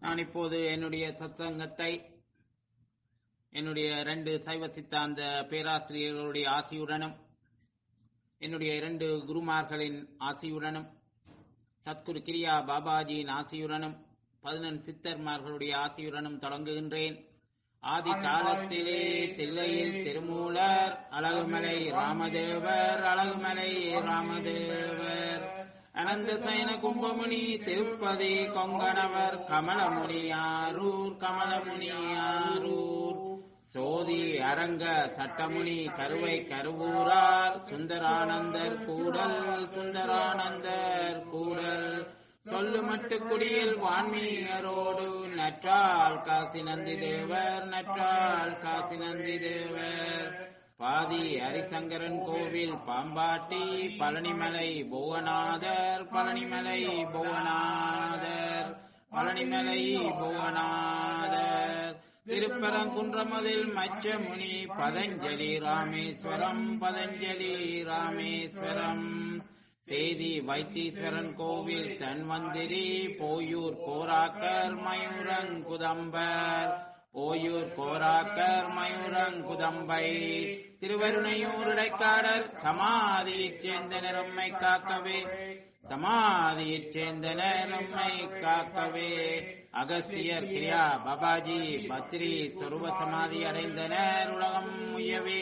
நான் இப்போது என்னுடைய சத்சங்கத்தை என்னுடைய இரண்டு சைவ சித்தாந்த பேராசிரியர்களுடைய ஆசியுடனும் என்னுடைய இரண்டு குருமார்களின் ஆசியுடனும் சத்குரு கிரியா பாபாஜியின் ஆசியுடனும் பதினெண் சித்தர்மார்களுடைய ஆசியுடனும் தொடங்குகின்றேன் ஆதி காலத்திலே தில்லையில் திருமூலர் அழகுமலை ராமதேவர் அழகுமலை ராமதேவர் அனந்த சயன கும்பமுனி திருப்பதி கொங்கணவர் கமலமுனியாரூர் கமலமுனியாரூர் சோதி அரங்க சட்டமுனி கருவை கருவூரார் சுந்தரானந்தர் கூடல் சுந்தரானந்தர் கூடல் சொல்லு மட்டு குடியில் வான்மீகரோடு நற்றால் காசி நந்தி தேவர் நற்றால் காசி நந்தி தேவர் பாதி ஹரிசங்கரன் கோவில் பாம்பாட்டி பழனிமலை புவனாதர் பழனிமலை புவனாதர் பழனிமலை புவனாதர் திருப்பரங்குன்றமதில் மச்சமுனி பதஞ்சலி ராமேஸ்வரம் பதஞ்சலி ராமேஸ்வரம் சேதி வைத்தீஸ்வரன் கோவில் தன்வந்திரி போயூர் கோராக்கர் மயூரங்குதம்பர் போயூர் கோராக்கர் மயூரங்குதம்பை திருவருணையூர் இடைக்காடல் சமாதியைச் சேர்ந்த நிறம்மை காக்கவே சமாதியைச் சேர்ந்த நிறம்மை காக்கவே அகஸ்தியர் கிரியா பாபாஜி பத்ரி சொருப சமாதி அடைந்தனர் உலகம் முயவே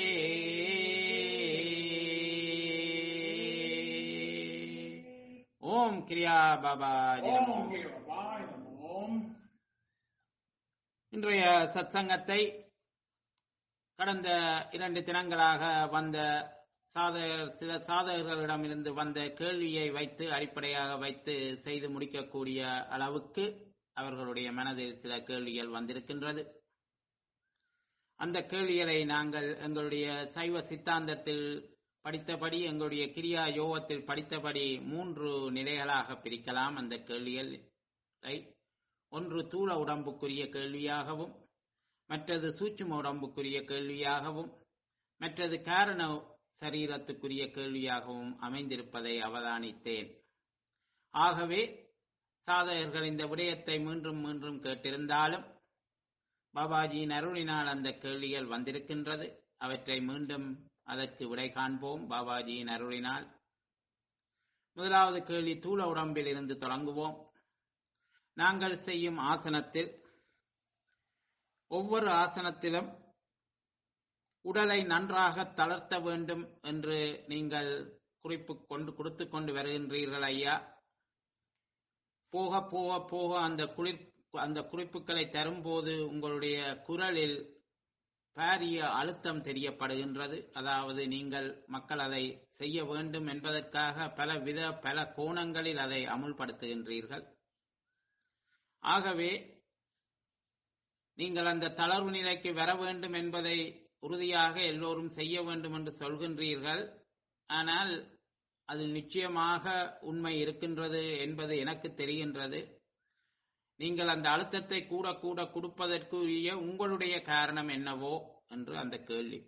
ஓம் கிரியா பாபாஜி நமோ ஓம் கிருபாய் நமோம் இன்றைய சத்சங்கத்தை கடந்த இரண்டு தினங்களாக வந்த சாதகர் சில சாதகர்களிடமிருந்து வந்த கேள்வியை வைத்து அடிப்படையாக வைத்து செய்து முடிக்கக்கூடிய அளவுக்கு அவர்களுடைய மனதில் சில கேள்விகள் வந்திருக்கின்றது அந்த கேள்விகளை நாங்கள் எங்களுடைய சைவ சித்தாந்தத்தில் படித்தபடி எங்களுடைய கிரியா யோகத்தில் படித்தபடி மூன்று நிலைகளாக பிரிக்கலாம் அந்த கேள்விகளை ஒன்று தூள உடம்புக்குரிய கேள்வியாகவும் மற்றது சூட்சும உடம்புக்குரிய கேள்வியாகவும் மற்றது காரண சரீரத்துக்குரிய கேள்வியாகவும் அமைந்திருப்பதை அவதானித்தேன் ஆகவே சாதகர்கள் இந்த விடயத்தை மீண்டும் மீண்டும் கேட்டிருந்தாலும் பாபாஜியின் அருளினால் அந்த கேள்விகள் வந்திருக்கின்றது அவற்றை மீண்டும் அதற்கு விடை காண்போம் பாபாஜியின் அருளினால் முதலாவது கேள்வி தூள உடம்பில் இருந்து தொடங்குவோம் நாங்கள் செய்யும் ஆசனத்தில் ஒவ்வொரு ஆசனத்திலும் உடலை நன்றாக தளர்த்த வேண்டும் என்று நீங்கள் குறிப்பு கொண்டு கொடுத்து கொண்டு வருகின்றீர்கள் ஐயா போக போக போக அந்த குளிர் அந்த குறிப்புகளை தரும்போது உங்களுடைய குரலில் பாரிய அழுத்தம் தெரியப்படுகின்றது அதாவது நீங்கள் மக்கள் அதை செய்ய வேண்டும் என்பதற்காக பல வித பல கோணங்களில் அதை அமுல்படுத்துகின்றீர்கள் ஆகவே நீங்கள் அந்த தளர்வு நிலைக்கு வர வேண்டும் என்பதை உறுதியாக எல்லோரும் செய்ய வேண்டும் என்று சொல்கின்றீர்கள் ஆனால் அது நிச்சயமாக உண்மை இருக்கின்றது என்பது எனக்கு தெரிகின்றது நீங்கள் அந்த அழுத்தத்தை கூட கூட கொடுப்பதற்குரிய உங்களுடைய காரணம் என்னவோ என்று அந்த கேள்வி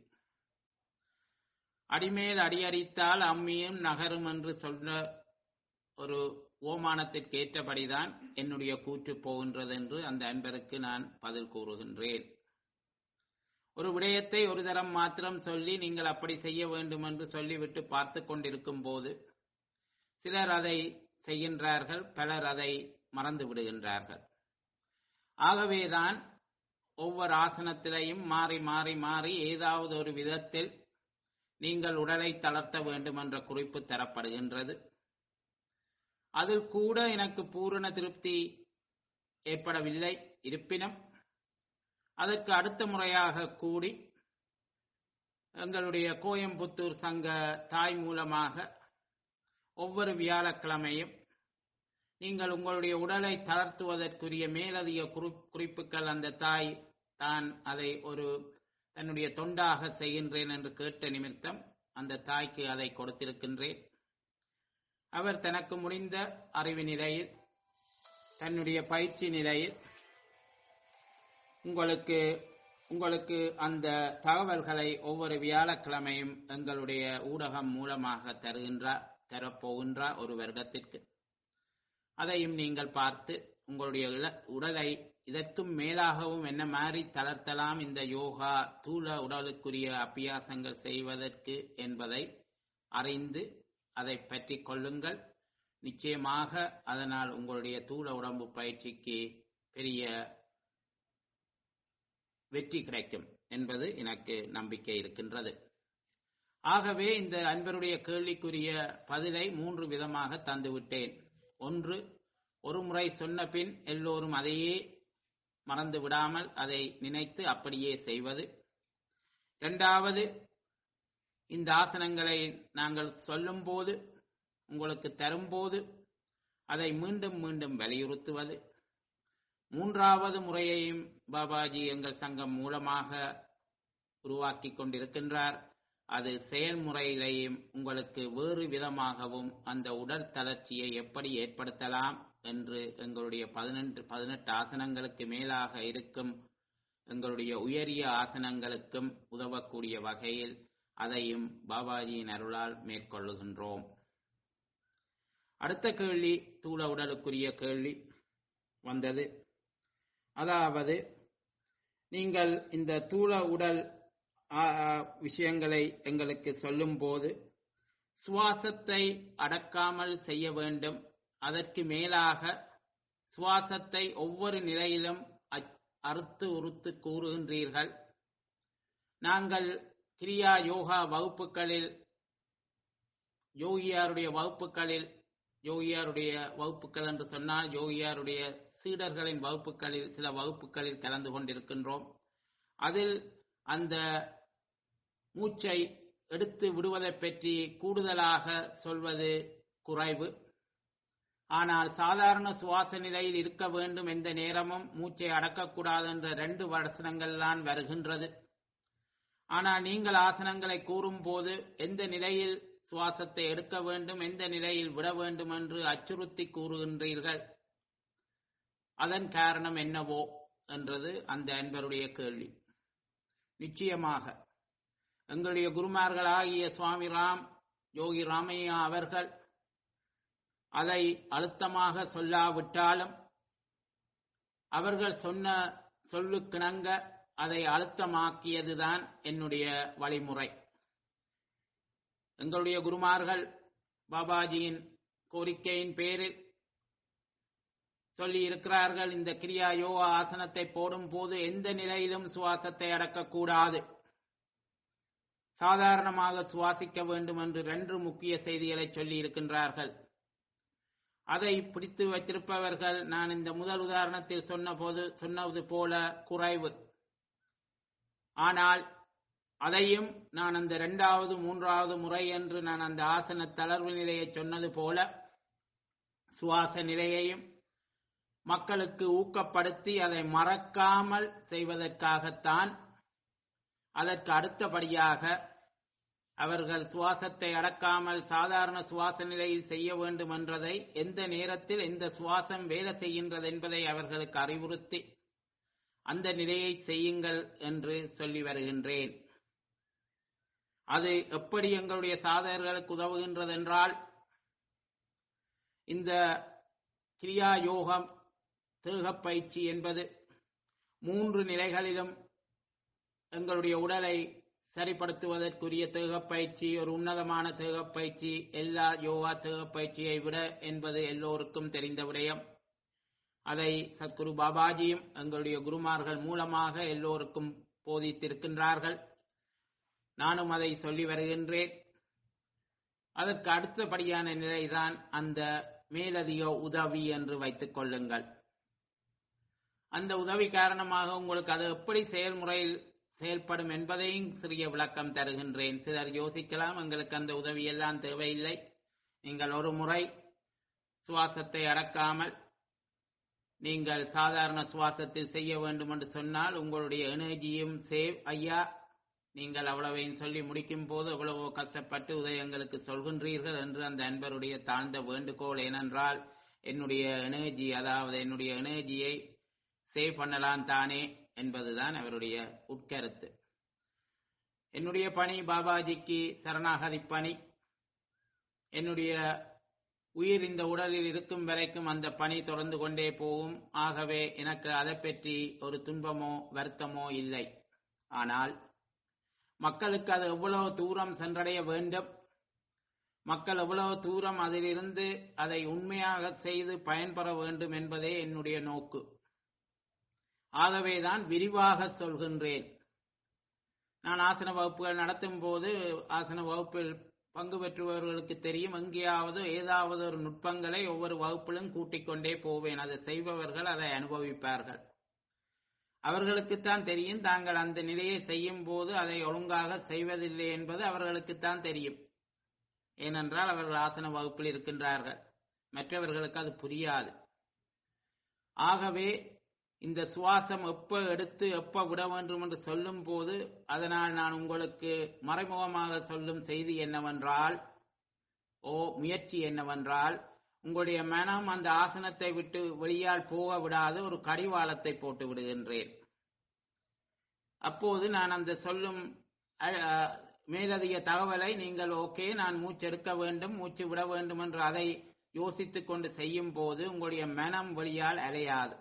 அடிமேல் அடியடித்தால் அம்மியும் நகரும் என்று சொல்ற ஒரு ஓமானத்திற்கு ஏற்றபடிதான் என்னுடைய கூற்று போகின்றது என்று அந்த அன்பருக்கு நான் பதில் கூறுகின்றேன் ஒரு விடயத்தை ஒரு தரம் மாத்திரம் சொல்லி நீங்கள் அப்படி செய்ய வேண்டும் என்று சொல்லிவிட்டு பார்த்து கொண்டிருக்கும் போது சிலர் அதை செய்கின்றார்கள் பலர் அதை மறந்து விடுகின்றார்கள் ஆகவேதான் ஒவ்வொரு ஆசனத்திலையும் மாறி மாறி மாறி ஏதாவது ஒரு விதத்தில் நீங்கள் உடலை தளர்த்த வேண்டும் என்ற குறிப்பு தரப்படுகின்றது அதில் கூட எனக்கு பூரண திருப்தி ஏற்படவில்லை இருப்பினும் அதற்கு அடுத்த முறையாக கூடி எங்களுடைய கோயம்புத்தூர் சங்க தாய் மூலமாக ஒவ்வொரு வியாழக்கிழமையும் நீங்கள் உங்களுடைய உடலை தளர்த்துவதற்குரிய மேலதிக குறி- குறிப்புகள் அந்த தாய் தான் அதை ஒரு தன்னுடைய தொண்டாக செய்கின்றேன் என்று கேட்ட நிமித்தம் அந்த தாய்க்கு அதை கொடுத்திருக்கின்றேன் அவர் தனக்கு முடிந்த அறிவு நிலையில் தன்னுடைய பயிற்சி நிலையில் உங்களுக்கு உங்களுக்கு அந்த தகவல்களை ஒவ்வொரு வியாழக்கிழமையும் எங்களுடைய ஊடகம் மூலமாக தருகின்றார் தரப்போகின்றார் ஒரு வருடத்திற்கு அதையும் நீங்கள் பார்த்து உங்களுடைய இல- உடலை இதற்கும் மேலாகவும் என்ன மாதிரி தளர்த்தலாம் இந்த யோகா தூள உடலுக்குரிய அபியாசங்கள் செய்வதற்கு என்பதை அறிந்து அதை பற்றி கொள்ளுங்கள் நிச்சயமாக அதனால் உங்களுடைய தூள உடம்பு பயிற்சிக்கு பெரிய வெற்றி கிடைக்கும் என்பது எனக்கு நம்பிக்கை இருக்கின்றது ஆகவே இந்த அன்பருடைய கேள்விக்குரிய பதிலை மூன்று விதமாக தந்துவிட்டேன் ஒன்று ஒரு முறை சொன்ன பின் எல்லோரும் அதையே மறந்து விடாமல் அதை நினைத்து அப்படியே செய்வது இரண்டாவது இந்த ஆசனங்களை நாங்கள் சொல்லும்போது உங்களுக்கு தரும்போது அதை மீண்டும் மீண்டும் வலியுறுத்துவது மூன்றாவது முறையையும் பாபாஜி எங்கள் சங்கம் மூலமாக உருவாக்கி கொண்டிருக்கின்றார் அது செயல்முறையிலேயும் உங்களுக்கு வேறு விதமாகவும் அந்த உடல் தளர்ச்சியை எப்படி ஏற்படுத்தலாம் என்று எங்களுடைய பதினெண்டு பதினெட்டு ஆசனங்களுக்கு மேலாக இருக்கும் எங்களுடைய உயரிய ஆசனங்களுக்கும் உதவக்கூடிய வகையில் அதையும் பாபாஜியின் அருளால் மேற்கொள்ளுகின்றோம் அடுத்த கேள்வி தூள உடலுக்குரிய கேள்வி வந்தது அதாவது நீங்கள் இந்த தூள உடல் ஆ, ஆ, விஷயங்களை எங்களுக்கு சொல்லும்போது சுவாசத்தை அடக்காமல் செய்ய வேண்டும் அதற்கு மேலாக சுவாசத்தை ஒவ்வொரு நிலையிலும் அச்- அறுத்து உறுத்து கூறுகின்றீர்கள் நாங்கள் கிரியா யோகா வகுப்புகளில் யோகியாருடைய வகுப்புகளில் யோகியாருடைய வகுப்புகள் என்று சொன்னால் யோகியாருடைய சீடர்களின் வகுப்புகளில் சில வகுப்புகளில் கலந்து கொண்டிருக்கின்றோம் அதில் அந்த மூச்சை எடுத்து விடுவதை பற்றி கூடுதலாக சொல்வது குறைவு ஆனால் சாதாரண சுவாச நிலையில் இருக்க வேண்டும் எந்த நேரமும் மூச்சை அடக்கக்கூடாது என்ற ரெண்டு வசனங்கள் தான் வருகின்றது ஆனால் நீங்கள் ஆசனங்களை கூறும்போது எந்த நிலையில் சுவாசத்தை எடுக்க வேண்டும் எந்த நிலையில் விட வேண்டும் என்று அச்சுறுத்தி கூறுகின்றீர்கள் அதன் காரணம் என்னவோ என்றது அந்த அன்பருடைய கேள்வி நிச்சயமாக எங்களுடைய குருமார்களாகிய சுவாமி ராம் யோகி ராமையா அவர்கள் அதை அழுத்தமாக சொல்லாவிட்டாலும் அவர்கள் சொன்ன சொல்லுக்கிணங்க அதை அழுத்தமாக்கியதுதான் என்னுடைய வழிமுறை எங்களுடைய குருமார்கள் பாபாஜியின் கோரிக்கையின் பேரில் சொல்லி இருக்கிறார்கள் இந்த கிரியா யோகா ஆசனத்தை போடும் போது எந்த நிலையிலும் சுவாசத்தை அடக்கக்கூடாது சாதாரணமாக சுவாசிக்க வேண்டும் என்று ரெண்டு முக்கிய செய்திகளை சொல்லி இருக்கின்றார்கள் அதை பிடித்து வைத்திருப்பவர்கள் நான் இந்த முதல் உதாரணத்தில் சொன்னபோது சொன்னது போல குறைவு ஆனால் அதையும் நான் அந்த இரண்டாவது மூன்றாவது முறை என்று நான் அந்த ஆசன தளர்வு நிலையை சொன்னது போல சுவாச நிலையையும் மக்களுக்கு ஊக்கப்படுத்தி அதை மறக்காமல் செய்வதற்காகத்தான் அதற்கு அடுத்தபடியாக அவர்கள் சுவாசத்தை அடக்காமல் சாதாரண சுவாச நிலையில் செய்ய வேண்டும் என்றதை எந்த நேரத்தில் எந்த சுவாசம் வேலை செய்கின்றது என்பதை அவர்களுக்கு அறிவுறுத்தி அந்த நிலையை செய்யுங்கள் என்று சொல்லி வருகின்றேன் அது எப்படி எங்களுடைய சாதகர்களுக்கு உதவுகின்றது என்றால் இந்த கிரியா யோகம் தேகப் பயிற்சி என்பது மூன்று நிலைகளிலும் எங்களுடைய உடலை சரிப்படுத்துவதற்குரிய தேகப் பயிற்சி ஒரு உன்னதமான தேகப் பயிற்சி எல்லா யோகா தேகப் பயிற்சியை விட என்பது எல்லோருக்கும் தெரிந்த விடயம் அதை சத்குரு பாபாஜியும் எங்களுடைய குருமார்கள் மூலமாக எல்லோருக்கும் போதித்திருக்கின்றார்கள் நானும் அதை சொல்லி வருகின்றேன் அதற்கு அடுத்தபடியான நிலைதான் அந்த மேலதிக உதவி என்று வைத்துக் கொள்ளுங்கள் அந்த உதவி காரணமாக உங்களுக்கு அது எப்படி செயல்முறையில் செயல்படும் என்பதையும் சிறிய விளக்கம் தருகின்றேன் சிலர் யோசிக்கலாம் எங்களுக்கு அந்த உதவி எல்லாம் தேவையில்லை நீங்கள் ஒரு முறை சுவாசத்தை அடக்காமல் நீங்கள் சாதாரண சுவாசத்தில் செய்ய வேண்டும் என்று சொன்னால் உங்களுடைய எனர்ஜியும் சேவ் ஐயா நீங்கள் அவ்வளவையும் சொல்லி முடிக்கும் போது எவ்வளவோ கஷ்டப்பட்டு உதயங்களுக்கு சொல்கின்றீர்கள் என்று அந்த அன்பருடைய தாழ்ந்த வேண்டுகோள் ஏனென்றால் என்னுடைய எனர்ஜி அதாவது என்னுடைய எனர்ஜியை சேவ் பண்ணலாம் தானே என்பதுதான் அவருடைய உட்கருத்து என்னுடைய பணி பாபாஜிக்கு சரணாகதி பணி என்னுடைய உயிர் இந்த உடலில் இருக்கும் வரைக்கும் அந்த பணி தொடர்ந்து கொண்டே போகும் ஆகவே எனக்கு அதை பற்றி ஒரு துன்பமோ வருத்தமோ இல்லை ஆனால் மக்களுக்கு அது எவ்வளவு தூரம் சென்றடைய வேண்டும் மக்கள் எவ்வளவு தூரம் அதிலிருந்து அதை உண்மையாக செய்து பயன்பெற வேண்டும் என்பதே என்னுடைய நோக்கு ஆகவேதான் விரிவாக சொல்கின்றேன் நான் ஆசன வகுப்புகள் நடத்தும் போது ஆசன வகுப்பில் பங்கு பெற்றுபவர்களுக்கு தெரியும் எங்கேயாவது ஏதாவது ஒரு நுட்பங்களை ஒவ்வொரு வகுப்பிலும் கூட்டிக் கொண்டே போவேன் அதை செய்பவர்கள் அதை அனுபவிப்பார்கள் அவர்களுக்குத்தான் தெரியும் தாங்கள் அந்த நிலையை செய்யும் போது அதை ஒழுங்காக செய்வதில்லை என்பது அவர்களுக்குத்தான் தெரியும் ஏனென்றால் அவர்கள் ஆசன வகுப்பில் இருக்கின்றார்கள் மற்றவர்களுக்கு அது புரியாது ஆகவே இந்த சுவாசம் எப்ப எடுத்து எப்ப விட வேண்டும் என்று சொல்லும் போது அதனால் நான் உங்களுக்கு மறைமுகமாக சொல்லும் செய்தி என்னவென்றால் ஓ முயற்சி என்னவென்றால் உங்களுடைய மனம் அந்த ஆசனத்தை விட்டு வெளியால் போக விடாது ஒரு கடிவாளத்தை போட்டு விடுகின்றேன் அப்போது நான் அந்த சொல்லும் அ- அ- மேலதிக தகவலை நீங்கள் ஓகே நான் மூச்செடுக்க வேண்டும் மூச்சு விட வேண்டும் என்று அதை யோசித்துக் கொண்டு செய்யும் போது உங்களுடைய மனம் வெளியால் அலையாது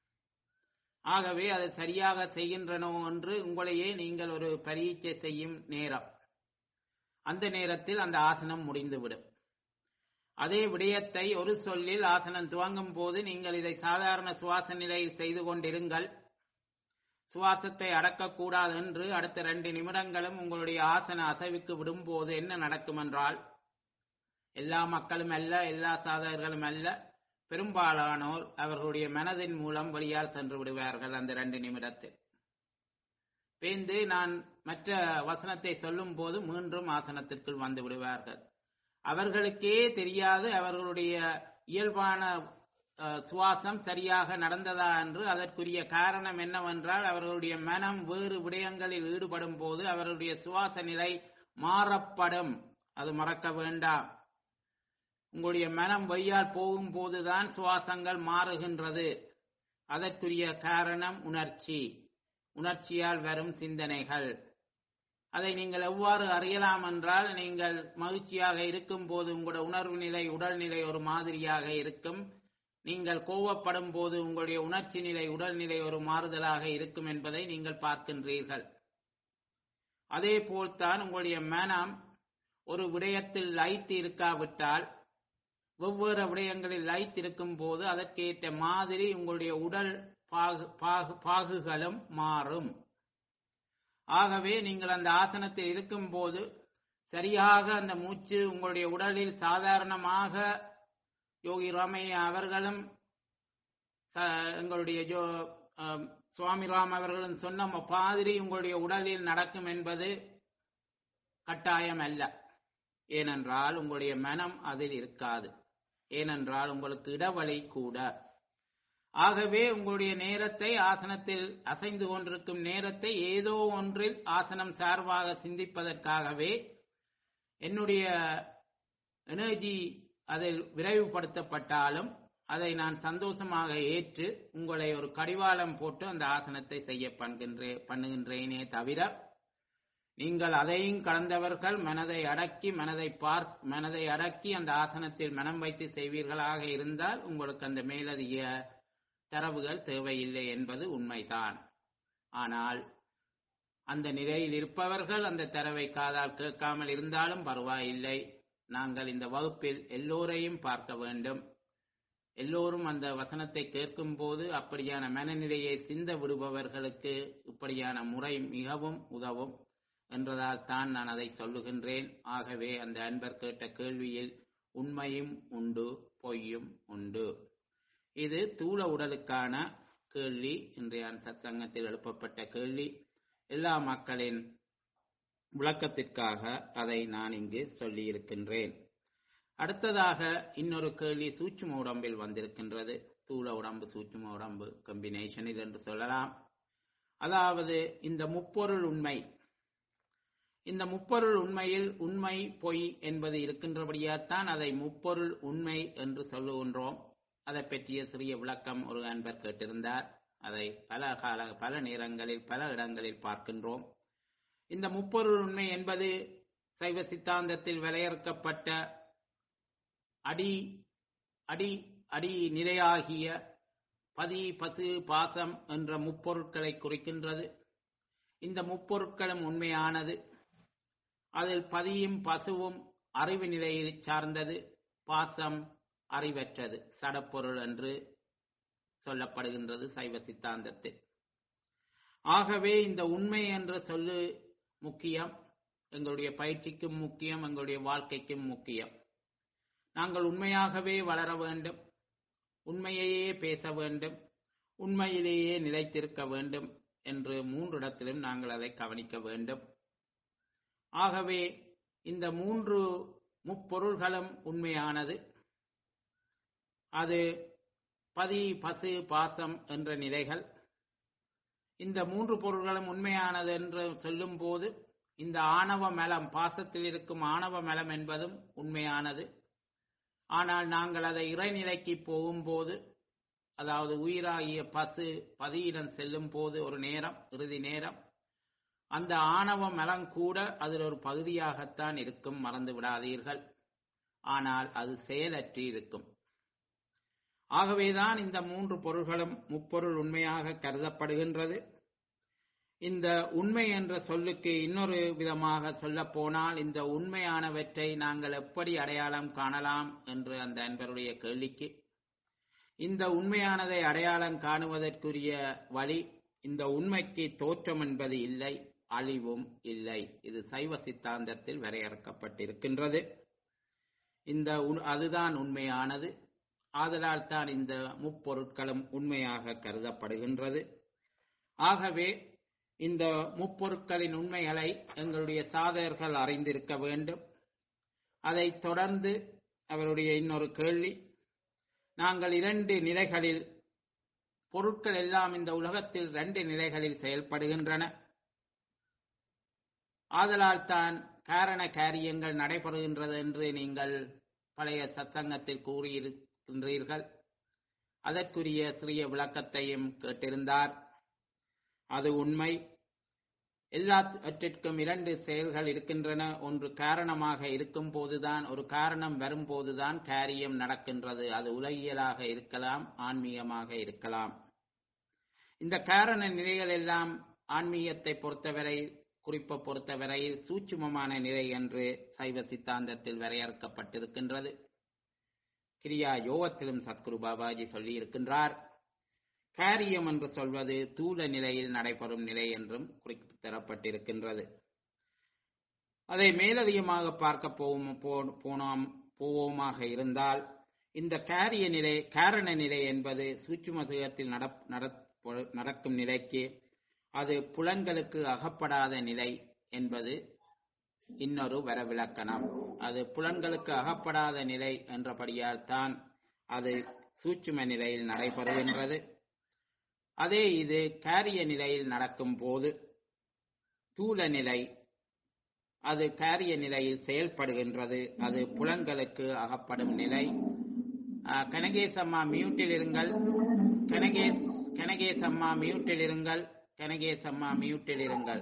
ஆகவே அதை சரியாக செய்கின்றனோ என்று உங்களையே நீங்கள் ஒரு பரீட்சை செய்யும் நேரம் அந்த நேரத்தில் அந்த ஆசனம் முடிந்துவிடும் அதே விடயத்தை ஒரு சொல்லில் ஆசனம் துவங்கும் போது நீங்கள் இதை சாதாரண சுவாச நிலையில் செய்து கொண்டிருங்கள் சுவாசத்தை அடக்கக்கூடாது என்று அடுத்த ரெண்டு நிமிடங்களும் உங்களுடைய ஆசன அசைவுக்கு விடும்போது என்ன நடக்கும் என்றால் எல்லா மக்களும் அல்ல எல்லா சாதகர்களும் அல்ல பெரும்பாலானோர் அவர்களுடைய மனதின் மூலம் வழியால் சென்று விடுவார்கள் அந்த ரெண்டு நிமிடத்தில் பேந்து நான் மற்ற வசனத்தை சொல்லும் போது மீண்டும் ஆசனத்திற்குள் வந்து விடுவார்கள் அவர்களுக்கே தெரியாது அவர்களுடைய இயல்பான அஹ், சுவாசம் சரியாக நடந்ததா என்று அதற்குரிய காரணம் என்னவென்றால் அவர்களுடைய மனம் வேறு விடயங்களில் ஈடுபடும் போது அவர்களுடைய சுவாச நிலை மாறப்படும் அது மறக்க வேண்டாம் உங்களுடைய மனம் வழியால் போகும்போதுதான் சுவாசங்கள் மாறுகின்றது அதற்குரிய காரணம் உணர்ச்சி உணர்ச்சியால் வரும் சிந்தனைகள் அதை நீங்கள் எவ்வாறு அறியலாம் என்றால் நீங்கள் மகிழ்ச்சியாக இருக்கும் போது உங்களுடைய உணர்வு நிலை உடல்நிலை ஒரு மாதிரியாக இருக்கும் நீங்கள் கோவப்படும் போது உங்களுடைய உணர்ச்சி நிலை உடல்நிலை ஒரு மாறுதலாக இருக்கும் என்பதை நீங்கள் பார்க்கின்றீர்கள் அதே போல்தான் உங்களுடைய மனம் ஒரு விடயத்தில் லைத்து இருக்காவிட்டால் வெவ்வேறு விடயங்களில் லைத் இருக்கும் போது அதற்கேற்ற மாதிரி உங்களுடைய உடல் பாகு பாகு பாகுகளும் மாறும் ஆகவே நீங்கள் அந்த ஆசனத்தில் இருக்கும் போது சரியாக அந்த மூச்சு உங்களுடைய உடலில் சாதாரணமாக யோகி ராமையா அவர்களும் ச- எங்களுடைய ஜோ ஆம், சுவாமி ராம் அவர்களும் சொன்ன மாதிரி உங்களுடைய உடலில் நடக்கும் என்பது கட்டாயம் அல்ல ஏனென்றால் உங்களுடைய மனம் அதில் இருக்காது ஏனென்றால் உங்களுக்கு இடவழி கூட ஆகவே உங்களுடைய நேரத்தை ஆசனத்தில் அசைந்து கொண்டிருக்கும் நேரத்தை ஏதோ ஒன்றில் ஆசனம் சார்பாக சிந்திப்பதற்காகவே என்னுடைய எனர்ஜி அதில் விரைவுபடுத்தப்பட்டாலும் அதை நான் சந்தோஷமாக ஏற்று உங்களை ஒரு கடிவாளம் போட்டு அந்த ஆசனத்தை செய்ய பண்ணுகின்றே பண்ணுகின்றேனே தவிர நீங்கள் அதையும் கடந்தவர்கள் மனதை அடக்கி மனதை பார் மனதை அடக்கி அந்த ஆசனத்தில் மனம் வைத்து செய்வீர்களாக இருந்தால் உங்களுக்கு அந்த மேலதிக தரவுகள் தேவையில்லை என்பது உண்மைதான் ஆனால் அந்த நிலையில் இருப்பவர்கள் அந்த தரவை காதால் கேட்காமல் இருந்தாலும் பரவாயில்லை நாங்கள் இந்த வகுப்பில் எல்லோரையும் பார்க்க வேண்டும் எல்லோரும் அந்த வசனத்தை கேட்கும் போது அப்படியான மனநிலையை சிந்த விடுபவர்களுக்கு இப்படியான முறை மிகவும் உதவும் என்றதால் தான் நான் அதை சொல்லுகின்றேன் ஆகவே அந்த அன்பர் கேட்ட கேள்வியில் உண்மையும் உண்டு பொய்யும் உண்டு இது தூள உடலுக்கான கேள்வி இன்றைய சத்சங்கத்தில் எழுப்பப்பட்ட கேள்வி எல்லா மக்களின் விளக்கத்திற்காக அதை நான் இங்கு சொல்லியிருக்கின்றேன் அடுத்ததாக இன்னொரு கேள்வி சூட்சும உடம்பில் வந்திருக்கின்றது தூள உடம்பு சூட்சும உடம்பு கம்பினேஷன் இது என்று சொல்லலாம் அதாவது இந்த முப்பொருள் உண்மை இந்த முப்பொருள் உண்மையில் உண்மை பொய் என்பது இருக்கின்றபடியாத்தான் அதை முப்பொருள் உண்மை என்று சொல்லுகின்றோம் அதை பற்றிய சிறிய விளக்கம் ஒரு அன்பர் கேட்டிருந்தார் அதை பல கால பல நேரங்களில் பல இடங்களில் பார்க்கின்றோம் இந்த முப்பொருள் உண்மை என்பது சைவ சித்தாந்தத்தில் வரையறுக்கப்பட்ட அடி அடி அடி நிலையாகிய பதி பசு பாசம் என்ற முப்பொருட்களை குறிக்கின்றது இந்த முப்பொருட்களும் உண்மையானது அதில் பதியும் பசுவும் அறிவு நிலையை சார்ந்தது பாசம் அறிவற்றது சடப்பொருள் என்று சொல்லப்படுகின்றது சைவ சித்தாந்தத்தில் ஆகவே இந்த உண்மை என்ற சொல்லு முக்கியம் எங்களுடைய பயிற்சிக்கும் முக்கியம் எங்களுடைய வாழ்க்கைக்கும் முக்கியம் நாங்கள் உண்மையாகவே வளர வேண்டும் உண்மையையே பேச வேண்டும் உண்மையிலேயே நிலைத்திருக்க வேண்டும் என்று மூன்று இடத்திலும் நாங்கள் அதை கவனிக்க வேண்டும் ஆகவே இந்த மூன்று முப்பொருள்களும் உண்மையானது அது பதி பசு பாசம் என்ற நிலைகள் இந்த மூன்று பொருள்களும் உண்மையானது என்று சொல்லும் போது இந்த ஆணவ மலம் பாசத்தில் இருக்கும் ஆணவ மலம் என்பதும் உண்மையானது ஆனால் நாங்கள் அதை இறைநிலைக்கு போகும்போது அதாவது உயிராகிய பசு பதியிடம் செல்லும் போது ஒரு நேரம் இறுதி நேரம் அந்த ஆணவ மலம் கூட அதில் ஒரு பகுதியாகத்தான் இருக்கும் மறந்து விடாதீர்கள் ஆனால் அது செயலற்றி இருக்கும் ஆகவேதான் இந்த மூன்று பொருள்களும் முப்பொருள் உண்மையாக கருதப்படுகின்றது இந்த உண்மை என்ற சொல்லுக்கு இன்னொரு விதமாக சொல்ல போனால் இந்த உண்மையானவற்றை நாங்கள் எப்படி அடையாளம் காணலாம் என்று அந்த அன்பருடைய கேள்விக்கு இந்த உண்மையானதை அடையாளம் காணுவதற்குரிய வழி இந்த உண்மைக்கு தோற்றம் என்பது இல்லை அழிவும் இல்லை இது சைவ சித்தாந்தத்தில் வரையறுக்கப்பட்டிருக்கின்றது இந்த அதுதான் உண்மையானது ஆதலால் தான் இந்த முப்பொருட்களும் உண்மையாக கருதப்படுகின்றது ஆகவே இந்த முப்பொருட்களின் உண்மைகளை எங்களுடைய சாதகர்கள் அறிந்திருக்க வேண்டும் அதைத் தொடர்ந்து அவருடைய இன்னொரு கேள்வி நாங்கள் இரண்டு நிலைகளில் பொருட்கள் எல்லாம் இந்த உலகத்தில் ரெண்டு நிலைகளில் செயல்படுகின்றன ஆதலால் தான் காரண காரியங்கள் நடைபெறுகின்றது என்று நீங்கள் பழைய சத்சங்கத்தில் கூறியிருக்கின்றீர்கள் அதற்குரிய சிறிய விளக்கத்தையும் கேட்டிருந்தார் அது உண்மை எல்லாவற்றிற்கும் இரண்டு செயல்கள் இருக்கின்றன ஒன்று காரணமாக இருக்கும் போதுதான் ஒரு காரணம் வரும்போதுதான் காரியம் நடக்கின்றது அது உலகியலாக இருக்கலாம் ஆன்மீகமாக இருக்கலாம் இந்த காரண நிலைகள் எல்லாம் ஆன்மீகத்தை பொறுத்தவரை குறிப்பை பொறுத்தவரையில் சூட்சுமமான நிலை என்று சைவ சித்தாந்தத்தில் வரையறுக்கப்பட்டிருக்கின்றது கிரியா யோகத்திலும் சத்குரு பாபாஜி சொல்லி இருக்கின்றார் காரியம் என்று சொல்வது தூல நிலையில் நடைபெறும் நிலை என்றும் குறிப்பிடப்பட்டிருக்கின்றது அதை மேலதிகமாக பார்க்க போவோம் போனோம் போவோமாக இருந்தால் இந்த காரிய நிலை காரண நிலை என்பது சூட்சும சுகத்தில் நடக்கும் நிலைக்கு அது புலன்களுக்கு அகப்படாத நிலை என்பது இன்னொரு வரவிலக்கணம் அது புலன்களுக்கு அகப்படாத நிலை என்றபடியால் தான் அது சூட்சும நிலையில் நடைபெறுகின்றது அதே இது காரிய நிலையில் நடக்கும் போது தூல நிலை அது காரிய நிலையில் செயல்படுகின்றது அது புலன்களுக்கு அகப்படும் நிலை கனகேசம்மா மியூட்டில் இருங்கள் கனகேஸ் கனகேசம்மா மியூட்டில் இருங்கள் கனகேசம்மா மியூட்டில் இருங்கள்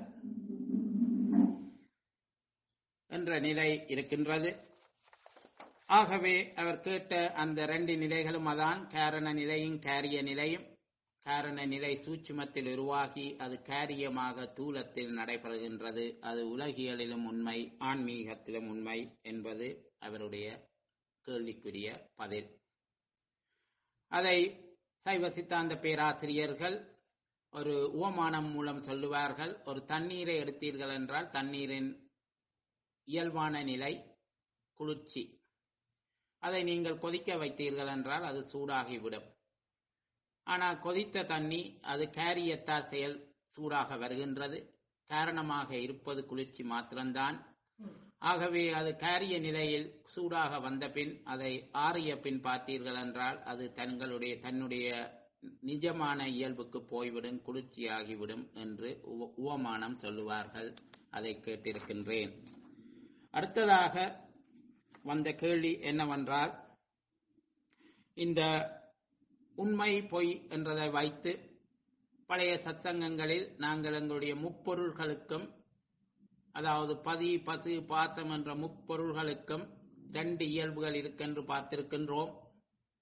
என்ற நிலை இருக்கின்றது ஆகவே அவர் கேட்ட அந்த ரெண்டு நிலைகளும் அதான் காரண நிலையும் காரிய நிலையும் காரண நிலை சூட்சுமத்தில் உருவாகி அது காரியமாக தூலத்தில் நடைபெறுகின்றது அது உலகியலிலும் உண்மை ஆன்மீகத்திலும் உண்மை என்பது அவருடைய கேள்விக்குரிய பதில் அதை சைவ சித்தாந்த பேராசிரியர்கள் ஒரு உவமானம் மூலம் சொல்லுவார்கள் ஒரு தண்ணீரை எடுத்தீர்கள் என்றால் தண்ணீரின் இயல்பான நிலை குளிர்ச்சி அதை நீங்கள் கொதிக்க வைத்தீர்கள் என்றால் அது சூடாகிவிடும் ஆனால் கொதித்த தண்ணி அது கேரியத்தால் செயல் சூடாக வருகின்றது காரணமாக இருப்பது குளிர்ச்சி மாத்திரம்தான் ஆகவே அது கேரிய நிலையில் சூடாக வந்த பின் அதை ஆறிய பின் பார்த்தீர்கள் என்றால் அது தங்களுடைய தன்னுடைய நிஜமான இயல்புக்கு போய்விடும் குளிர்ச்சியாகிவிடும் என்று உவமானம் சொல்லுவார்கள் அதை கேட்டிருக்கின்றேன் அடுத்ததாக வந்த கேள்வி என்னவென்றால் இந்த உண்மை பொய் என்றதை வைத்து பழைய சத்தங்கங்களில் நாங்கள் எங்களுடைய முப்பொருள்களுக்கும் அதாவது பதி பசு பாசம் என்ற முப்பொருள்களுக்கும் ரெண்டு இயல்புகள் இருக்கென்று பார்த்திருக்கின்றோம்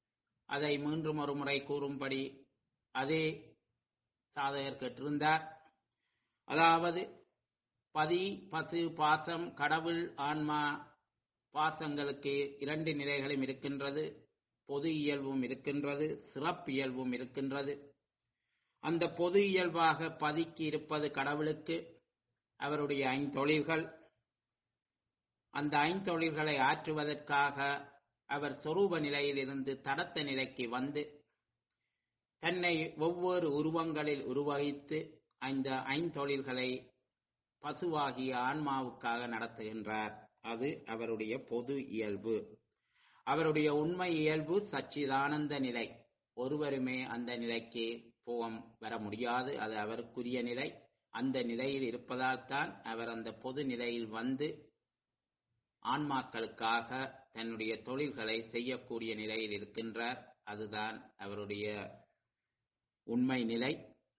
அதை மீண்டும் ஒரு முறை கூறும்படி அதே சாதகர் கேட்டிருந்தார் அதாவது பதி பசு பாசம் கடவுள் ஆன்மா பாசங்களுக்கு இரண்டு நிலைகளும் இருக்கின்றது பொது இயல்பும் இருக்கின்றது சிறப்பு இயல்பும் இருக்கின்றது அந்த பொது இயல்பாக பதிக்கு இருப்பது கடவுளுக்கு அவருடைய ஐந்தொழில்கள் அந்த ஐந்தொழில்களை ஆற்றுவதற்காக அவர் சொரூப நிலையிலிருந்து தடத்த நிலைக்கு வந்து தன்னை ஒவ்வொரு உருவங்களில் உருவகித்து அந்த ஐந்தொழில்களை பசுவாகிய ஆன்மாவுக்காக நடத்துகின்றார் அது அவருடைய பொது இயல்பு அவருடைய உண்மை இயல்பு சச்சிதானந்த நிலை ஒருவருமே அந்த நிலைக்கு போகம் வர முடியாது அது அவருக்குரிய நிலை அந்த நிலையில் இருப்பதால் தான் அவர் அந்த பொது நிலையில் வந்து ஆன்மாக்களுக்காக தன்னுடைய தொழில்களை செய்யக்கூடிய நிலையில் இருக்கின்றார் அதுதான் அவருடைய உண்மை நிலை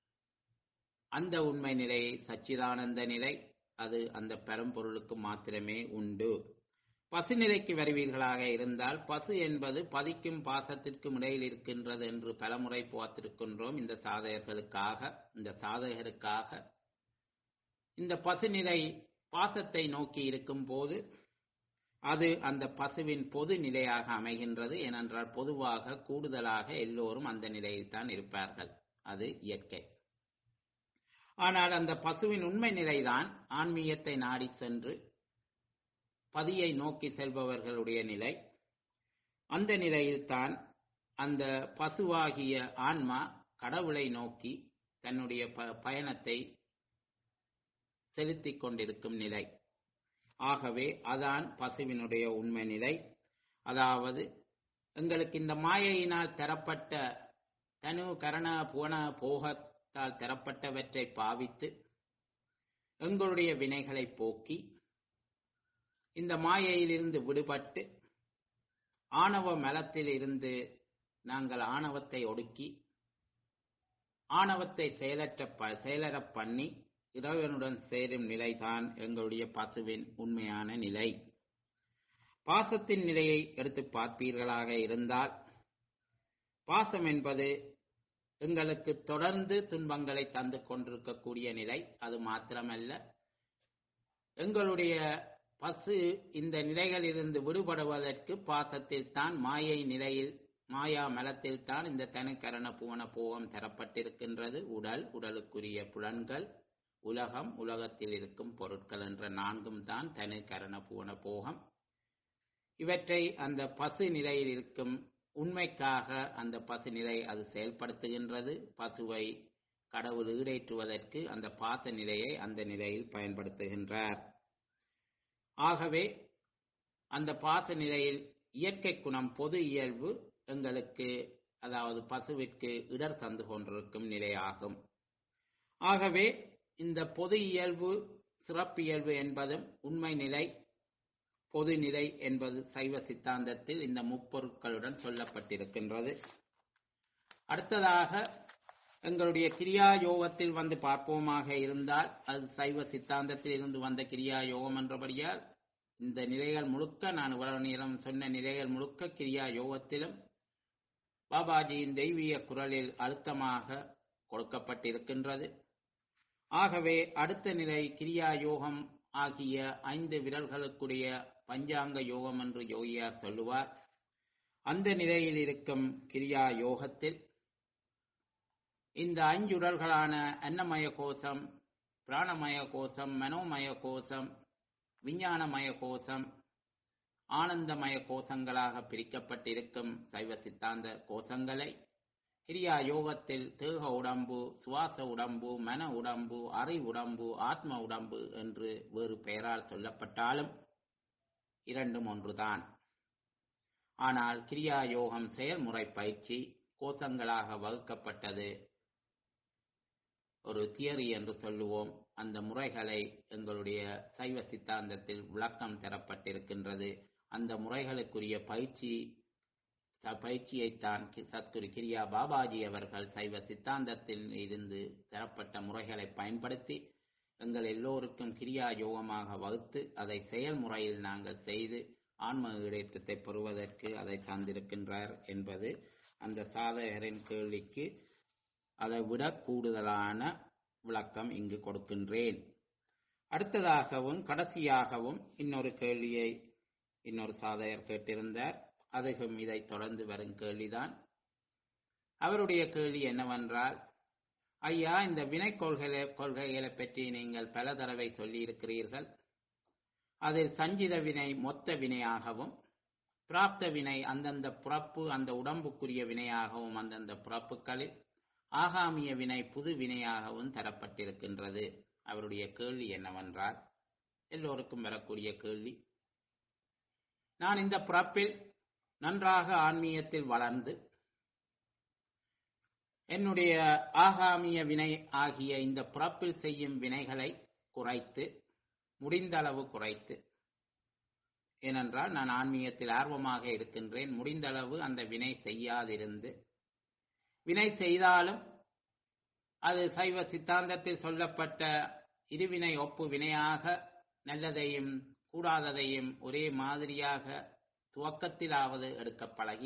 அந்த உண்மை நிலை சச்சிதானந்த நிலை அது அந்த பரம்பொருளுக்கு மாத்திரமே உண்டு பசு நிலைக்கு வருவீர்களாக இருந்தால் பசு என்பது பதிக்கும் பாசத்திற்கும் இடையில் இருக்கின்றது என்று பலமுறை பார்த்திருக்கின்றோம் இந்த சாதகர்களுக்காக இந்த சாதகருக்காக இந்த பசுநிலை பாசத்தை நோக்கி இருக்கும் போது அது அந்த பசுவின் பொது நிலையாக அமைகின்றது ஏனென்றால் பொதுவாக கூடுதலாக எல்லோரும் அந்த நிலையில் தான் இருப்பார்கள் அது இயற்கை ஆனால் அந்த பசுவின் உண்மை நிலைதான் ஆன்மீகத்தை நாடி சென்று பதியை நோக்கி செல்பவர்களுடைய நிலை அந்த நிலையில்தான் அந்த பசுவாகிய ஆன்மா கடவுளை நோக்கி தன்னுடைய ப பயணத்தை செலுத்திக் கொண்டிருக்கும் நிலை ஆகவே அதான் பசுவினுடைய உண்மை நிலை அதாவது எங்களுக்கு இந்த மாயையினால் தரப்பட்ட தனு கரண புவன போகத்தால் தரப்பட்டவற்றை பாவித்து எங்களுடைய வினைகளை போக்கி இந்த மாயையிலிருந்து விடுபட்டு ஆணவ மலத்தில் இருந்து நாங்கள் ஆணவத்தை ஒடுக்கி ஆணவத்தை செயலற்ற ப- செயலறப் பண்ணி இறைவனுடன் சேரும் நிலைதான் எங்களுடைய பசுவின் உண்மையான நிலை பாசத்தின் நிலையை எடுத்து பார்ப்பீர்களாக இருந்தால் பாசம் என்பது எங்களுக்கு தொடர்ந்து துன்பங்களை தந்து கொண்டிருக்கக்கூடிய நிலை அது மாத்திரமல்ல எங்களுடைய பசு இந்த நிலைகளிலிருந்து விடுபடுவதற்கு பாசத்தில் தான் மாயை நிலையில் மாயா மலத்தில் தான் இந்த தனுக்கரண புவன போகம் தரப்பட்டிருக்கின்றது உடல் உடலுக்குரிய புலன்கள் உலகம் உலகத்தில் இருக்கும் பொருட்கள் என்ற நான்கும் தான் தனு கரண புவன போகம் இவற்றை அந்த பசு நிலையில் இருக்கும் உண்மைக்காக அந்த பசு நிலை அது செயல்படுத்துகின்றது பசுவை கடவுள் ஈடேற்றுவதற்கு அந்த பாச நிலையை அந்த நிலையில் பயன்படுத்துகின்றார் ஆகவே அந்த பாச நிலையில் இயற்கை குணம் பொது இயல்பு எங்களுக்கு அதாவது பசுவிற்கு இடர் தந்து கொண்டிருக்கும் நிலையாகும் ஆகவே இந்த பொது இயல்பு சிறப்பியல்பு என்பதும் உண்மை நிலை பொது நிலை என்பது சைவ சித்தாந்தத்தில் இந்த முப்பொருட்களுடன் சொல்லப்பட்டிருக்கின்றது அடுத்ததாக எங்களுடைய கிரியா யோகத்தில் வந்து பார்ப்போமாக இருந்தால் அது சைவ சித்தாந்தத்தில் இருந்து வந்த கிரியா யோகம் என்றபடியால் இந்த நிலைகள் முழுக்க நான் இவ்வளவு நேரம் சொன்ன நிலைகள் முழுக்க கிரியா யோகத்திலும் பாபாஜியின் தெய்வீக குரலில் அழுத்தமாக கொடுக்கப்பட்டிருக்கின்றது ஆகவே அடுத்த நிலை கிரியா யோகம் ஆகிய ஐந்து விரல்களுக்குடைய பஞ்சாங்க யோகம் என்று யோகியார் சொல்லுவார் அந்த நிலையில் இருக்கும் கிரியா யோகத்தில் இந்த அஞ்சுடல்களான அன்னமய கோஷம் பிராணமய கோஷம் மனோமய கோஷம் விஞ்ஞானமய கோஷம் ஆனந்தமய கோஷங்களாக பிரிக்கப்பட்டிருக்கும் சைவ சித்தாந்த கோஷங்களை கிரியா யோகத்தில் தேக உடம்பு சுவாச உடம்பு மன உடம்பு அறி உடம்பு ஆத்ம உடம்பு என்று வேறு பெயரால் சொல்லப்பட்டாலும் இரண்டும் ஒன்றுதான் ஆனால் கிரியா யோகம் செயல்முறை பயிற்சி கோஷங்களாக வகுக்கப்பட்டது ஒரு தியரி என்று சொல்லுவோம் அந்த முறைகளை எங்களுடைய சைவ சித்தாந்தத்தில் விளக்கம் தரப்பட்டிருக்கின்றது அந்த முறைகளுக்குரிய பயிற்சி ச- பயிற்சியைத்தான் கி- சத்குரு கிரியா பாபாஜி அவர்கள் சைவ சித்தாந்தத்தில் இருந்து தரப்பட்ட முறைகளை பயன்படுத்தி எங்கள் எல்லோருக்கும் கிரியா யோகமாக வகுத்து அதை செயல்முறையில் நாங்கள் செய்து ஆன்ம ஈடேற்றத்தை பெறுவதற்கு அதை தந்திருக்கின்றார் என்பது அந்த சாதகரின் கேள்விக்கு அதை விட கூடுதலான விளக்கம் இங்கு கொடுக்கின்றேன் அடுத்ததாகவும் கடைசியாகவும் இன்னொரு கேள்வியை இன்னொரு சாதகர் கேட்டிருந்தார் அதுவும் இதை தொடர்ந்து வரும் கேள்விதான் அவருடைய கேள்வி என்னவென்றால் ஐயா இந்த வினை கொள்கை கொள்கைகளை பற்றி நீங்கள் பல தடவை சொல்லியிருக்கிறீர்கள் அதில் சஞ்சித வினை மொத்த வினையாகவும் பிராப்த வினை அந்தந்த பிறப்பு அந்த உடம்புக்குரிய வினையாகவும் அந்தந்த பிறப்புகளில் ஆகாமிய வினை புது வினையாகவும் தரப்பட்டிருக்கின்றது அவருடைய கேள்வி என்னவென்றால் எல்லோருக்கும் வரக்கூடிய கேள்வி நான் இந்த பிறப்பில் நன்றாக ஆன்மீகத்தில் வளர்ந்து என்னுடைய ஆகாமிய வினை ஆகிய இந்த பிறப்பில் செய்யும் வினைகளை குறைத்து முடிந்த அளவு குறைத்து ஏனென்றால் நான் ஆன்மீகத்தில் ஆர்வமாக இருக்கின்றேன் முடிந்த அளவு அந்த வினை செய்யாதிருந்து வினை செய்தாலும் அது சைவ சித்தாந்தத்தில் சொல்லப்பட்ட இருவினை ஒப்பு வினையாக நல்லதையும் கூடாததையும் ஒரே மாதிரியாக துவக்கத்திலாவது எடுக்க பழகி